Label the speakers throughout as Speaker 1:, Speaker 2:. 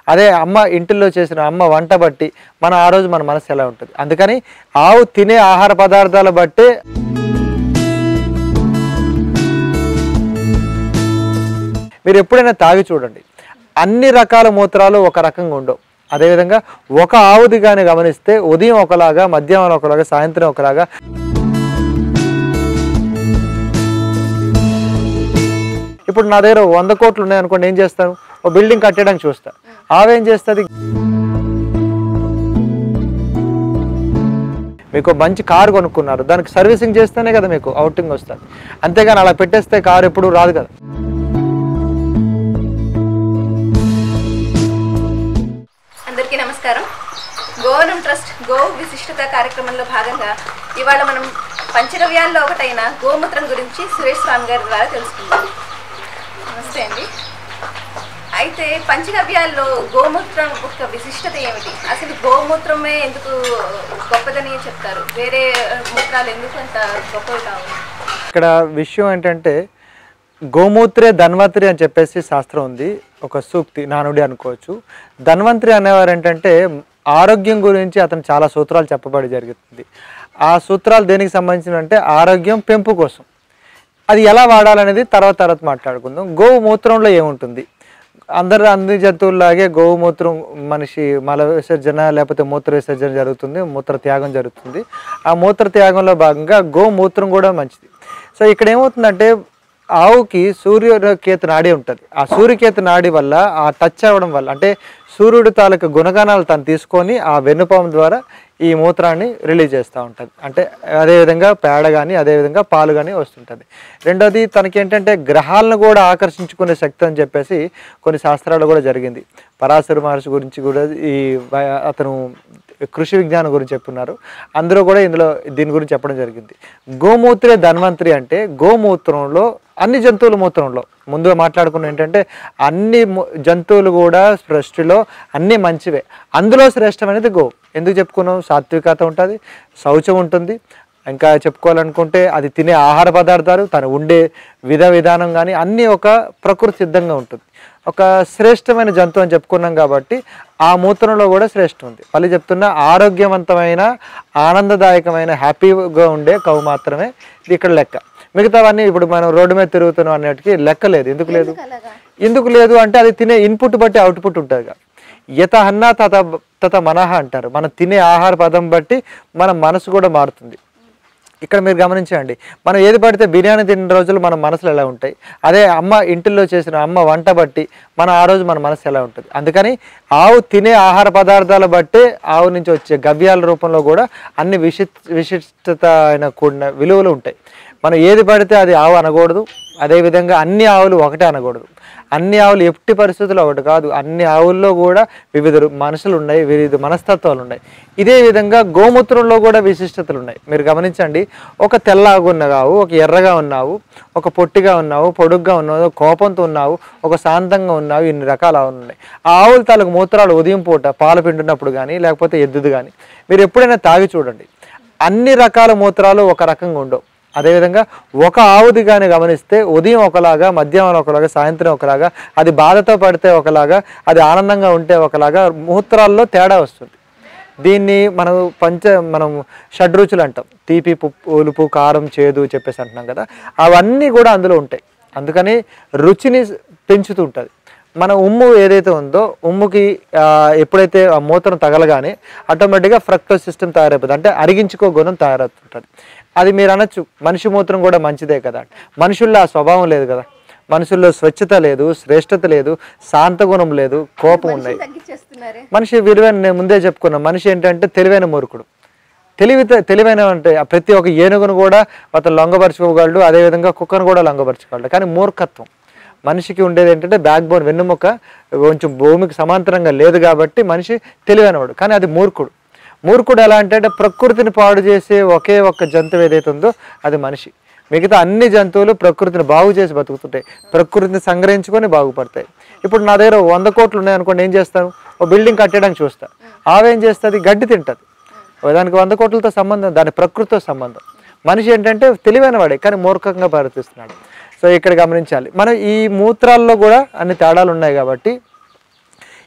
Speaker 1: అదే అమ్మ ఇంటిలో చేసిన అమ్మ వంట బట్టి మన ఆ రోజు మన మనసు ఎలా ఉంటుంది అందుకని ఆవు తినే ఆహార పదార్థాల బట్టే మీరు ఎప్పుడైనా తాగి చూడండి అన్ని రకాల మూత్రాలు ఒక రకంగా ఉండవు అదేవిధంగా ఒక ఆవుది కానీ గమనిస్తే ఉదయం ఒకలాగా మధ్యాహ్నం ఒకలాగా సాయంత్రం ఒకలాగా ఇప్పుడు నా దగ్గర వంద కోట్లు ఉన్నాయనుకోండి ఏం చేస్తాను ఓ బిల్డింగ్ కట్టడానికి చూస్తా ఆవేం చేస్తుంది మీకు మంచి కారు కొనుక్కున్నారు దానికి సర్వీసింగ్ చేస్తేనే కదా మీకు అవుటింగ్ వస్తుంది అంతేగాని అలా పెట్టేస్తే కారు ఎప్పుడు రాదు కదా
Speaker 2: అందరికీ నమస్కారం గోవనం ట్రస్ట్ గో విశిష్టత కార్యక్రమంలో భాగంగా ఇవాళ మనం పంచగవ్యాల్లో ఒకటైన గోమూత్రం గురించి సురేష్ స్వామి గారి ద్వారా తెలుసుకుందాం నమస్తే అండి అయితే పంచగవ్యాల్లో గోమూత్రం యొక్క విశిష్టత ఏమిటి అసలు గోమూత్రమే ఎందుకు గొప్పదని చెప్తారు వేరే మూత్రాలు ఎందుకు అంత గొప్పవి కావు
Speaker 1: ఇక్కడ విషయం ఏంటంటే గోమూత్రే ధన్వంతరి అని చెప్పేసి శాస్త్రం ఉంది ఒక సూక్తి నానుడి అనుకోవచ్చు ధన్వంతరి అనేవారు ఏంటంటే ఆరోగ్యం గురించి అతను చాలా సూత్రాలు చెప్పబడి జరుగుతుంది ఆ సూత్రాలు దేనికి సంబంధించిన అంటే ఆరోగ్యం పెంపు కోసం అది ఎలా వాడాలనేది తర్వాత తర్వాత మాట్లాడుకుందాం గోవు మూత్రంలో ఏముంటుంది అందరు అన్ని జంతువుల్లాగే గోవు మూత్రం మనిషి మల విసర్జన లేకపోతే మూత్ర విసర్జన జరుగుతుంది మూత్ర త్యాగం జరుగుతుంది ఆ మూత్ర త్యాగంలో భాగంగా గోమూత్రం కూడా మంచిది సో ఇక్కడ ఏమవుతుందంటే ఆవుకి సూర్యకేతు నాడి ఉంటుంది ఆ సూర్యకేతు నాడి వల్ల ఆ టచ్ అవ్వడం వల్ల అంటే సూర్యుడి తాలూకు గుణగణాలు తను తీసుకొని ఆ వెన్నుపాము ద్వారా ఈ మూత్రాన్ని రిలీజ్ చేస్తూ ఉంటుంది అంటే అదేవిధంగా పేడ కానీ అదేవిధంగా పాలు కానీ వస్తుంటుంది రెండోది తనకి ఏంటంటే గ్రహాలను కూడా ఆకర్షించుకునే శక్తి అని చెప్పేసి కొన్ని శాస్త్రాలు కూడా జరిగింది పరాశర మహర్షి గురించి కూడా ఈ వ- అతను కృషి విజ్ఞానం గురించి చెప్పున్నారు అందరూ కూడా ఇందులో దీని గురించి చెప్పడం జరిగింది గోమూత్రే ధన్వంతరి అంటే గోమూత్రంలో అన్ని జంతువుల మూత్రంలో ముందుగా మాట్లాడుకున్న ఏంటంటే అన్ని ము- జంతువులు కూడా సృష్టిలో అన్ని మంచివే అందులో శ్రేష్టమైనది గో ఎందుకు చెప్పుకున్నాం సాత్వికత ఉంటుంది శౌచం ఉంటుంది ఇంకా చెప్పుకోవాలనుకుంటే అది తినే ఆహార పదార్థాలు తను ఉండే విధ విధానం కానీ అన్నీ ఒక ప్రకృతి సిద్ధంగా ఉంటుంది ఒక శ్రేష్టమైన జంతువు అని చెప్పుకున్నాం కాబట్టి ఆ మూత్రంలో కూడా శ్రేష్టం ఉంది మళ్ళీ చెప్తున్నా ఆరోగ్యవంతమైన ఆనందదాయకమైన హ్యాపీగా ఉండే కవు మాత్రమే ఇది ఇక్కడ లెక్క మిగతావన్నీ ఇప్పుడు మనం రోడ్డు మీద తిరుగుతున్నాం అన్నట్టుకి లెక్క లేదు ఎందుకు లేదు ఎందుకు లేదు అంటే అది తినే ఇన్పుట్ బట్టి అవుట్పుట్ ఉంటుంది కదా యత అన్నా తత తత మనహ అంటారు మనం తినే ఆహార పదం బట్టి మన మనసు కూడా మారుతుంది ఇక్కడ మీరు గమనించండి మనం ఏది పడితే బిర్యానీ తిన్న రోజులు మన మనసులు ఎలా ఉంటాయి అదే అమ్మ ఇంటిలో చేసిన అమ్మ వంట బట్టి మన ఆ రోజు మన మనసు ఎలా ఉంటుంది అందుకని ఆవు తినే ఆహార పదార్థాల బట్టే ఆవు నుంచి వచ్చే గవ్యాల రూపంలో కూడా అన్ని విశి విశిష్టత అయిన కూడిన విలువలు ఉంటాయి మనం ఏది పడితే అది ఆవు అనకూడదు అదేవిధంగా అన్ని ఆవులు ఒకటే అనకూడదు అన్ని ఆవులు ఎట్టి పరిస్థితుల్లో ఒకటి కాదు అన్ని ఆవుల్లో కూడా వివిధ రు- మనుషులు ఉన్నాయి వివిధ మనస్తత్వాలు ఉన్నాయి ఇదే విధంగా గోమూత్రంలో కూడా విశిష్టతలు ఉన్నాయి మీరు గమనించండి ఒక తెల్లగా ఉన్న ఆవు ఒక ఎర్రగా ఉన్నావు ఒక పొట్టిగా ఉన్నావు పొడుగ్గా ఉన్నావు కోపంతో ఉన్నావు ఒక శాంతంగా ఉన్నావు ఇన్ని రకాల ఆవులు ఉన్నాయి ఆ ఆవుల తాలూకు మూత్రాలు ఉదయం పూట పాలు పిండినప్పుడు కానీ లేకపోతే ఎద్దుది కానీ మీరు ఎప్పుడైనా తాగి చూడండి అన్ని రకాల మూత్రాలు ఒక రకంగా ఉండవు అదేవిధంగా ఒక ఆవుది కానీ గమనిస్తే ఉదయం ఒకలాగా మధ్యాహ్నం ఒకలాగా సాయంత్రం ఒకలాగా అది బాధతో పడితే ఒకలాగా అది ఆనందంగా ఉంటే ఒకలాగా మూత్రాల్లో తేడా వస్తుంది దీన్ని మనం పంచ మనం షడ్రుచులు అంటాం తీపి పుప్పు ఉలుపు కారం చేదు చెప్పేసి అంటున్నాం కదా అవన్నీ కూడా అందులో ఉంటాయి అందుకని రుచిని పెంచుతూ ఉంటుంది మన ఉమ్ము ఏదైతే ఉందో ఉమ్ముకి ఆ, ఎప్పుడైతే ఆ మూత్రం తగలగానే ఆటోమేటిక్గా ఫ్రక్టోస్ సిస్టమ్ తయారైపోతుంది అంటే అరిగించుకో గుణం తయారవుతుంటుంది అది మీరు అనొచ్చు మనిషి మూత్రం కూడా మంచిదే కదా మనుషుల్లో ఆ స్వభావం లేదు కదా మనుషుల్లో స్వచ్ఛత లేదు శ్రేష్టత లేదు శాంత గుణం లేదు కోపం ఉన్నాయి
Speaker 2: తగ్గించేస్తున్నారే
Speaker 1: మనిషి విలువైన నేను ముందే చెప్పుకున్నా మనిషి ఏంటంటే తెలివైన మూర్ఖుడు తెలివి తెలివైన అంటే ఆ ప్రతి ఒక్క ఏనుగును కూడా అతను లొంగపరచుకోగలడు అదేవిధంగా కుక్కను కూడా లొంగపరచుకోగలడు కానీ మూర్ఖత్వం మనిషికి ఉండేది ఏంటంటే బ్యాక్ బోన్ వెన్నుముక కొంచెం భూమికి సమాంతరంగా లేదు కాబట్టి మనిషి తెలివైనవాడు కానీ అది మూర్ఖుడు మూర్ఖుడు ఎలా అంటే అంటే ప్రకృతిని పాడు చేసే ఒకే ఒక్క జంతువు ఏదైతే ఉందో అది మనిషి మిగతా అన్ని జంతువులు ప్రకృతిని బాగు చేసి బతుకుతుంటాయి ప్రకృతిని సంగ్రహించుకొని బాగుపడతాయి ఇప్పుడు నా దగ్గర వంద కోట్లు ఉన్నాయనుకోండి ఏం చేస్తాను ఒక బిల్డింగ్ కట్టడానికి చూస్తా ఆవేం చేస్తుంది గడ్డి తింటుంది దానికి వంద కోట్లతో సంబంధం దాని ప్రకృతితో సంబంధం మనిషి ఏంటంటే తెలివైన వాడే కానీ మూర్ఖంగా ప్రవర్తిస్తున్నాడు సో ఇక్కడ గమనించాలి మనం ఈ మూత్రాల్లో కూడా అన్ని తేడాలు ఉన్నాయి కాబట్టి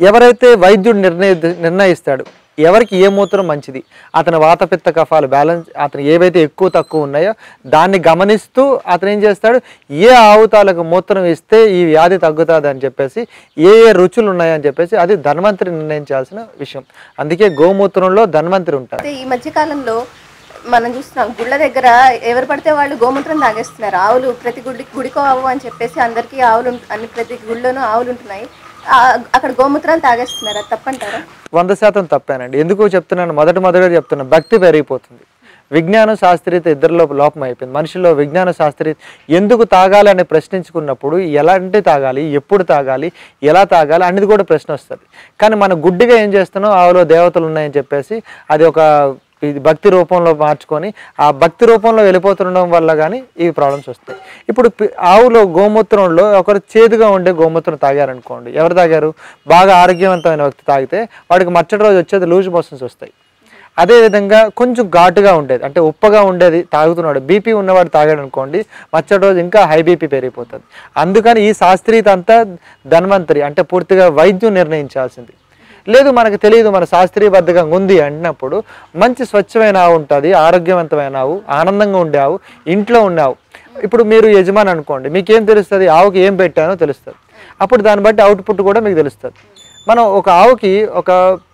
Speaker 1: ఎవరైతే వైద్యుడు నిర్ణయ నిర్ణయిస్తాడు ఎవరికి ఏ మూత్రం మంచిది అతని వాతపిత్త కఫాలు బ్యాలెన్స్ అతను ఏవైతే ఎక్కువ తక్కువ ఉన్నాయో దాన్ని గమనిస్తూ అతను ఏం చేస్తాడు ఏ ఆవు తాలకు మూత్రం ఇస్తే ఈ వ్యాధి తగ్గుతుంది అని చెప్పేసి ఏ ఏ రుచులు ఉన్నాయని చెప్పేసి అది ధన్వంతరి నిర్ణయించాల్సిన విషయం అందుకే గోమూత్రంలో ధన్వంతరి ఉంటారు
Speaker 2: అయితే ఈ మధ్య కాలంలో మనం చూస్తున్నాం గుళ్ళ దగ్గర ఎవరు పడితే వాళ్ళు గోమూత్రం తాగేస్తున్నారు ఆవులు ప్రతి గుడి గుడికో ఆవు అని చెప్పేసి అందరికీ ఆవులు ఉం- అన్ని ప్రతి గుళ్ళోనూ ఆవులు ఉంటున్నాయి ఆ, అక్కడ గోమూత్రాలు తాగేస్తున్నారు అది తప్పంటారా
Speaker 1: వంద శాతం తప్పానండి ఎందుకు చెప్తున్నాను మొదటి మొదటిగా చెప్తున్నా భక్తి పెరిగిపోతుంది విజ్ఞానం శాస్త్రీయత ఇద్దరిలో లోపం అయిపోయింది మనిషిలో విజ్ఞాన శాస్త్రీయ ఎందుకు తాగాలి అని ప్రశ్నించుకున్నప్పుడు ఎలాంటి తాగాలి ఎప్పుడు తాగాలి ఎలా తాగాలి అనేది కూడా ప్రశ్న వస్తుంది కానీ మన గుడ్డిగా ఏం చేస్తున్నాం ఆవులో దేవతలు ఉన్నాయని చెప్పేసి అది ఒక ఇది భక్తి రూపంలో మార్చుకొని ఆ భక్తి రూపంలో వెళ్ళిపోతుండడం వల్ల కానీ ఈ ప్రాబ్లమ్స్ వస్తాయి ఇప్పుడు పి- ఆవులో గోమూత్రంలో ఒకరు చేదుగా ఉండే గోమూత్రం తాగారనుకోండి ఎవరు తాగారు బాగా ఆరోగ్యవంతమైన వ్యక్తి తాగితే వాడికి మరుసటి రోజు వచ్చేది లూజ్ మోషన్స్ వస్తాయి అదేవిధంగా కొంచెం ఘాటుగా ఉండేది అంటే ఉప్పగా ఉండేది తాగుతున్నాడు బీపీ ఉన్నవాడు తాగాడు అనుకోండి మరుసటి రోజు ఇంకా హై బీపీ పెరిగిపోతుంది అందుకని ఈ శాస్త్రీయత అంతా ధన్వంతరి అంటే పూర్తిగా వైద్యం నిర్ణయించాల్సింది లేదు మనకు తెలియదు మన శాస్త్రీయబద్ధంగా ఉంది అంటున్నప్పుడు మంచి స్వచ్ఛమైన ఆవు ఉంటుంది ఆరోగ్యవంతమైన ఆవు ఆనందంగా ఉండే ఆవు ఇంట్లో ఉండే ఆవు ఇప్పుడు మీరు యజమాని అనుకోండి మీకేం తెలుస్తుంది ఆవుకి ఏం పెట్టానో తెలుస్తుంది అప్పుడు దాన్ని బట్టి అవుట్పుట్ కూడా మీకు తెలుస్తుంది మనం ఒక ఆవుకి ఒక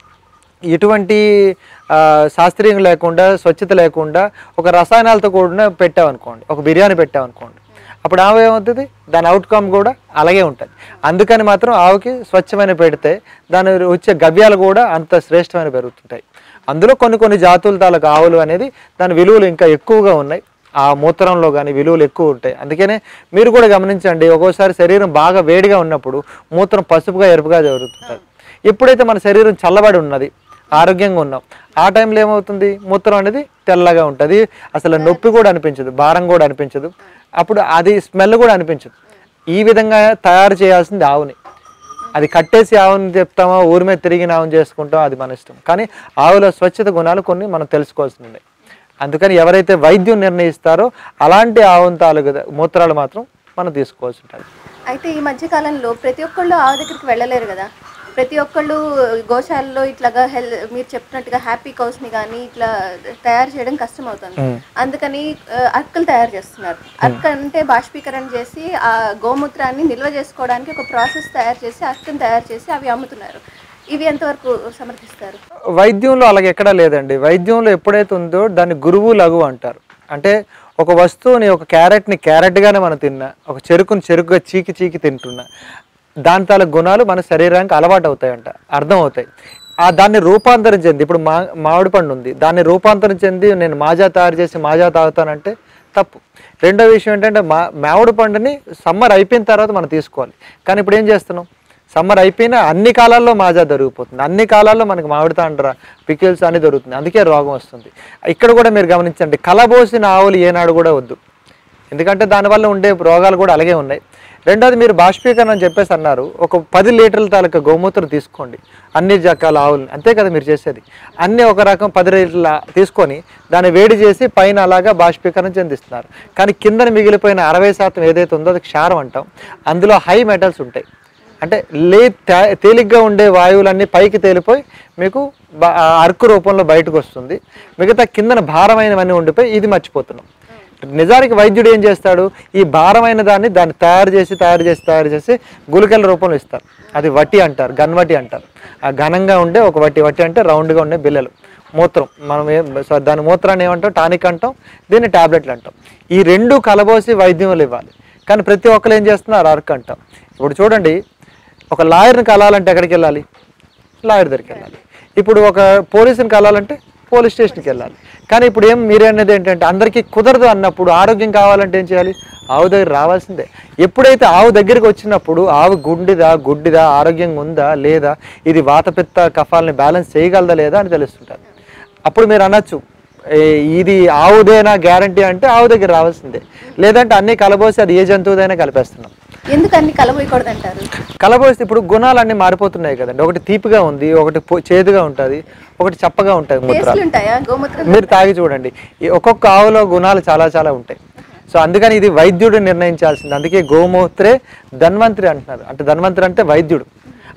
Speaker 1: ఎటువంటి ఆ, శాస్త్రీయం లేకుండా స్వచ్ఛత లేకుండా ఒక రసాయనాలతో కూడా పెట్టామనుకోండి ఒక బిర్యానీ పెట్టామనుకోండి అప్పుడు ఆవు ఏమవుతుంది దాని అవుట్కమ్ కూడా అలాగే ఉంటుంది అందుకని మాత్రం ఆవుకి స్వచ్ఛమైన పెడితే దాని వచ్చే గవ్యాలు కూడా అంత శ్రేష్టమైన పెరుగుతుంటాయి అందులో కొన్ని కొన్ని జాతుల తాలూకు ఆవులు అనేది దాని విలువలు ఇంకా ఎక్కువగా ఉన్నాయి ఆ మూత్రంలో కానీ విలువలు ఎక్కువ ఉంటాయి అందుకనే మీరు కూడా గమనించండి ఒక్కోసారి శరీరం బాగా వేడిగా ఉన్నప్పుడు మూత్రం పసుపుగా ఎరుపుగా జరుగుతుంటుంది ఎప్పుడైతే మన శరీరం చల్లబడి ఉన్నది ఆరోగ్యంగా ఉన్నాం ఆ టైంలో ఏమవుతుంది మూత్రం అనేది తెల్లగా ఉంటుంది అసలు నొప్పి కూడా అనిపించదు భారం కూడా అనిపించదు అప్పుడు అది స్మెల్ కూడా అనిపించదు ఈ విధంగా తయారు చేయాల్సింది ఆవుని అది కట్టేసి ఆవుని చెప్తామా ఊరి మీద తిరిగిన ఆవుని చేసుకుంటాం అది మన ఇష్టం కానీ ఆవుల స్వచ్ఛత గుణాలు కొన్ని మనం తెలుసుకోవాల్సి ఉన్నాయి అందుకని ఎవరైతే వైద్యం నిర్ణయిస్తారో అలాంటి ఆవుని తాలూకు మూత్రాలు మాత్రం మనం తీసుకోవాల్సి ఉంటుంది
Speaker 2: అయితే ఈ మధ్య కాలంలో ప్రతి ఒక్కళ్ళు ఆవు దగ్గరికి వెళ్ళలేరు కదా ప్రతి ఒక్కళ్ళు గోశాలలో ఇట్లాగా హెల్ మీరు చెప్పినట్టుగా హ్యాపీ కౌస్ ని కానీ ఇట్లా తయారు చేయడం కష్టం అవుతుంది అందుకని ఆ, అర్కలు తయారు చేస్తున్నారు అర్క అంటే బాష్పీకరణ చేసి ఆ గోమూత్రాన్ని నిల్వ చేసుకోవడానికి ఒక ప్రాసెస్ తయారు చేసి అర్కను తయారు చేసి అవి అమ్ముతున్నారు ఇవి ఎంతవరకు సమర్థిస్తారు
Speaker 1: వైద్యంలో అలాగే ఎక్కడా లేదండి వైద్యంలో ఎప్పుడైతే ఉందో దాన్ని గురువు లఘు అంటారు అంటే ఒక వస్తువుని ఒక క్యారెట్ని క్యారెట్గానే మనం తిన్నా ఒక చెరుకుని చెరుకుగా చీకి చీకి తింటున్నా దాని తాల గుణాలు మన శరీరానికి అలవాటు అవుతాయంట అర్థం అవుతాయి ఆ దాన్ని రూపాంతరం చెంది ఇప్పుడు మా మామిడి పండు ఉంది దాన్ని రూపాంతరం చెంది నేను మాజా తయారు చేసి మాజా తాగుతానంటే తప్పు రెండో విషయం ఏంటంటే మా మామిడి పండుని సమ్మర్ అయిపోయిన తర్వాత మనం తీసుకోవాలి కానీ ఇప్పుడు ఏం చేస్తున్నాం సమ్మర్ అయిపోయినా అన్ని కాలాల్లో మాజా దొరికిపోతుంది అన్ని కాలాల్లో మనకి మామిడి తాండ్ర పికిల్స్ అని దొరుకుతుంది అందుకే రోగం వస్తుంది ఇక్కడ కూడా మీరు గమనించండి కలబోసిన ఆవులు ఏనాడు కూడా వద్దు ఎందుకంటే దానివల్ల ఉండే రోగాలు కూడా అలాగే ఉన్నాయి రెండోది మీరు బాష్పీకరణ అని చెప్పేసి అన్నారు ఒక పది లీటర్ల తాలూకా గోమూత్రం తీసుకోండి అన్ని రకాల ఆవులు అంతే కదా మీరు చేసేది అన్ని ఒక రకం పది లీటర్ల తీసుకొని దాన్ని వేడి చేసి పైన అలాగా బాష్పీకరణ చెందిస్తున్నారు కానీ కిందన మిగిలిపోయిన అరవై శాతం ఏదైతే ఉందో అది క్షారం అంటాం అందులో హై మెటల్స్ ఉంటాయి అంటే లే తే- తేలిగ్గా ఉండే వాయువులన్నీ పైకి తేలిపోయి మీకు బ- ఆ అరకు రూపంలో బయటకు వస్తుంది మిగతా కిందన భారమైనవన్నీ ఉండిపోయి ఇది మర్చిపోతున్నాం నిజానికి వైద్యుడు ఏం చేస్తాడు ఈ భారమైన దాన్ని దాన్ని తయారు చేసి తయారు చేసి తయారు చేసి గుళికల రూపంలో ఇస్తారు అది వటి అంటారు గన్వటి అంటారు ఆ ఘనంగా ఉండే ఒక వటి వటి అంటే రౌండ్గా ఉండే బిల్లలు మూత్రం మనం ఏం సారీ దాని మూత్రాన్ని ఏమంటాం టానిక్ అంటాం దీన్ని టాబ్లెట్లు అంటాం ఈ రెండు కలబోసి వైద్యంలో ఇవ్వాలి కానీ ప్రతి ఒక్కరు ఏం చేస్తున్నారు అరకు అంటాం ఇప్పుడు చూడండి ఒక లాయర్ని కలాలంటే ఎక్కడికి వెళ్ళాలి లాయర్ దగ్గరికి వెళ్ళాలి ఇప్పుడు ఒక పోలీసుని కలాలంటే పోలీస్ స్టేషన్కి వెళ్ళాలి కానీ ఇప్పుడు ఏం మీరు అనేది ఏంటంటే అందరికీ కుదరదు అన్నప్పుడు ఆరోగ్యం కావాలంటే ఏం చేయాలి ఆవు దగ్గర రావాల్సిందే ఎప్పుడైతే ఆవు దగ్గరికి వచ్చినప్పుడు ఆవు గుండిదా గుడ్డిదా ఆరోగ్యంగా ఉందా లేదా ఇది వాతపిత్త కఫాలని బ్యాలెన్స్ చేయగలదా లేదా అని తెలుస్తుంటుంది అప్పుడు మీరు అనొచ్చు "ఏ, ఇది ఆవుదేనా గ్యారంటీ అంటే ఆవు దగ్గర రావాల్సిందే లేదంటే అన్నీ కలబోసి అది ఏ జంతువుదైనా కలిపేస్తున్నాం
Speaker 2: ఎందుకు అన్ని కలబోయకూడదు అంటారు
Speaker 1: కలబోస్తే ఇప్పుడు గుణాలు అన్నీ మారిపోతున్నాయి కదండి ఒకటి తీపిగా ఉంది ఒకటి పొ- చేదుగా ఉంటుంది ఒకటి చప్పగా ఉంటుంది మూత్రాలు
Speaker 2: టేస్ట్లు ఉంటాయా గోమూత్రం
Speaker 1: మీరు తాగి చూడండి ఈ ఒక్కొక్క ఆవులో గుణాలు చాలా చాలా ఉంటాయి సో అందుకని ఇది వైద్యుడు నిర్ణయించాల్సింది అందుకే గోమూత్రే ధన్వంతరి అంటున్నారు అంటే ధన్వంతరి అంటే వైద్యుడు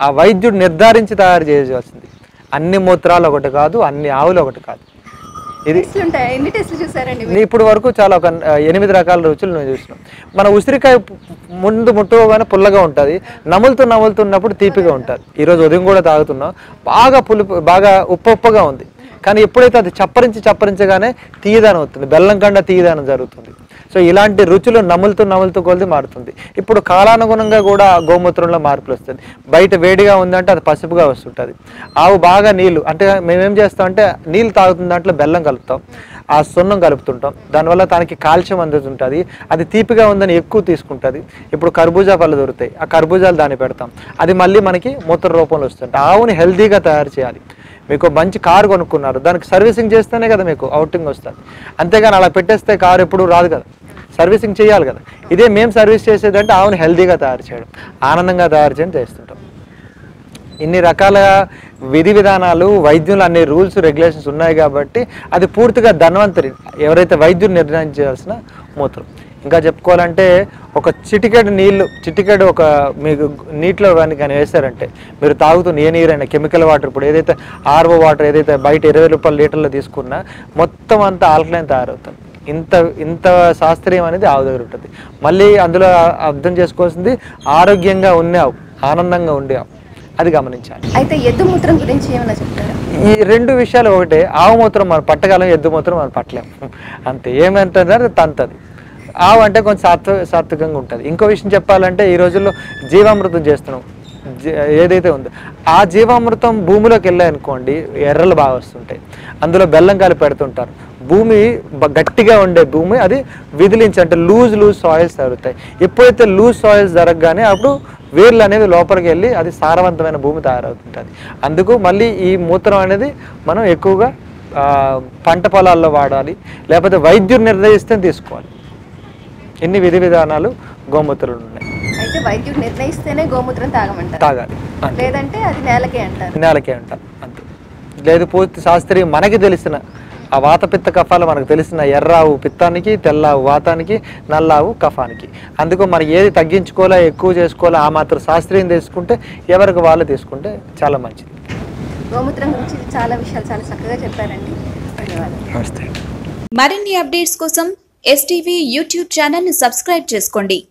Speaker 1: ఆ వైద్యుడు నిర్ధారించి తయారు చేయాల్సింది అన్ని మూత్రాలు ఒకటి కాదు అన్ని ఆవులు ఒకటి కాదు ఇది
Speaker 2: టెస్ట్లు ఉంటాయి ఎన్ని టెస్ట్లు చూసారండి
Speaker 1: నీ ఇప్పుడు వరకు చాలా ఒక ఆ, ఎనిమిది రకాల రుచులు నేను చూసినాం మన ఉసిరికాయ పు- ముందు ముట్టుకోగానే పుల్లగా ఉంటుంది నములుతూ నములుతున్నప్పుడు తీపిగా ఉంటుంది ఈరోజు ఉదయం కూడా తాగుతున్నాం బాగా పులుపు బాగా ఉప్పు ఉప్పుగా ఉంది కానీ ఎప్పుడైతే అది చప్పరించి చప్పరించగానే తీయదానం అవుతుంది బెల్లం కండ తీయదానం జరుగుతుంది సో ఇలాంటి రుచులు నములుతూ నములుతూ కొలిది మారుతుంది ఇప్పుడు కాలానుగుణంగా కూడా గోమూత్రంలో మార్పులు వస్తుంది బయట వేడిగా ఉందంటే అది పసుపుగా వస్తుంటుంది ఆవు బాగా నీళ్ళు అంటే మేమేం చేస్తాం అంటే నీళ్ళు తాగుతున్న దాంట్లో బెల్లం కలుపుతాం ఆ సున్నం కలుపుతుంటాం దానివల్ల దానికి కాల్షియం అందుతుంటుంది అది తీపిగా ఉందని ఎక్కువ తీసుకుంటుంది ఇప్పుడు కర్బూజా పళ్ళు దొరుకుతాయి ఆ కర్బూజాలు దాన్ని పెడతాం అది మళ్ళీ మనకి మూత్ర రూపంలో వస్తుంది ఆవుని హెల్తీగా తయారు చేయాలి మీకు మంచి కారు కొనుక్కున్నారు దానికి సర్వీసింగ్ చేస్తేనే కదా మీకు అవుటింగ్ వస్తుంది అంతేగాని అలా పెట్టేస్తే కారు ఎప్పుడు రాదు కదా సర్వీసింగ్ చేయాలి కదా ఇదే మేము సర్వీస్ చేసేదంటే ఆవుని హెల్తీగా తయారు చేయడం ఆనందంగా తయారు చేయడం చేస్తుంటాం ఇన్ని రకాల విధి విధానాలు వైద్యులు అన్ని రూల్స్ రెగ్యులేషన్స్ ఉన్నాయి కాబట్టి అది పూర్తిగా ధన్వంతరి ఎవరైతే వైద్యులు నిర్ణయించాల్సిన మూత్రం ఇంకా చెప్పుకోవాలంటే ఒక చిటికెడు నీళ్లు చిటికెడు ఒక మీకు నీటిలో కానీ కానీ వేస్తారంటే మీరు తాగుతున్న ఏ నీరైనా కెమికల్ వాటర్ ఇప్పుడు ఏదైతే ఆర్ఓ వాటర్ ఏదైతే బయట ఇరవై రూపాయల లీటర్లో తీసుకున్నా మొత్తం అంతా ఆల్కలైన్ తయారవుతుంది ఇంత ఇంత శాస్త్రీయం అనేది ఆవు దగ్గర ఉంటుంది మళ్ళీ అందులో అర్థం చేసుకోవాల్సింది ఆరోగ్యంగా ఉండే ఆవు ఆనందంగా ఉండే ఆవు అది గమనించాలి
Speaker 2: అయితే ఎద్దు మూత్రం గురించి ఏమైనా చెప్తారా
Speaker 1: ఈ రెండు విషయాలు ఒకటే ఆవు మూత్రం మనం పట్టగలం ఎద్దు మూత్రం మనం పట్టలేం అంతే ఏమంటున్నారు తంతది ఆవు అంటే కొంచెం సాత్వ సాత్వికంగా ఉంటుంది ఇంకో విషయం చెప్పాలంటే ఈ రోజుల్లో జీవామృతం చేస్తున్నాం జీ- ఏదైతే ఉందో ఆ జీవామృతం భూమిలోకి వెళ్ళాయనుకోండి ఎర్రలు బాగా వస్తుంటాయి అందులో బెల్లం కలిపి పెడుతుంటారు భూమి బ- గట్టిగా ఉండే భూమి అది విదిలించి అంటే లూజ్ లూజ్ సాయిల్స్ జరుగుతాయి ఎప్పుడైతే లూజ్ సాయిల్స్ జరగగానే అప్పుడు వేర్లు అనేవి లోపలికి వెళ్ళి అది సారవంతమైన భూమి తయారవుతుంటుంది అందుకు మళ్ళీ ఈ మూత్రం అనేది మనం ఎక్కువగా ఆ, పంట పొలాల్లో వాడాలి లేకపోతే వైద్యుడు నిర్ణయిస్తే తీసుకోవాలి ఇన్ని విధి విధానాలు గోమూత్రాలు ఉన్నాయి
Speaker 2: అయితే వైద్యుడు నిర్ణయిస్తేనే గోమూత్రం తాగమంటారు
Speaker 1: తాగాలి అంతే
Speaker 2: లేదంటే అది నేలకే అంటారు
Speaker 1: నేలకే అంటాం అంతే లేదు పూర్తి శాస్త్రీయం మనకి తెలిసిన ఆ వాత పిత్త కఫాలు మనకు తెలిసిన ఎర్రావు పిత్తానికి తెల్లావు వాతానికి నల్లావు కఫానికి అందుకు మనం ఏది తగ్గించుకోవాలా ఎక్కువ చేసుకోవాలా ఆ మాత్రం శాస్త్రీయం తీసుకుంటే ఎవరికి వాళ్ళు తీసుకుంటే చాలా మంచిది
Speaker 2: గోమూత్రం గురించి చాలా విషయాలు చాలా చక్కగా చెప్పారండి ధన్యవాదాలు
Speaker 1: నమస్తే
Speaker 3: మరిన్ని అప్డేట్స్ కోసం ఎస్టీవీ యూట్యూబ్ ఛానల్ని సబ్స్క్రైబ్ చేసుకోండి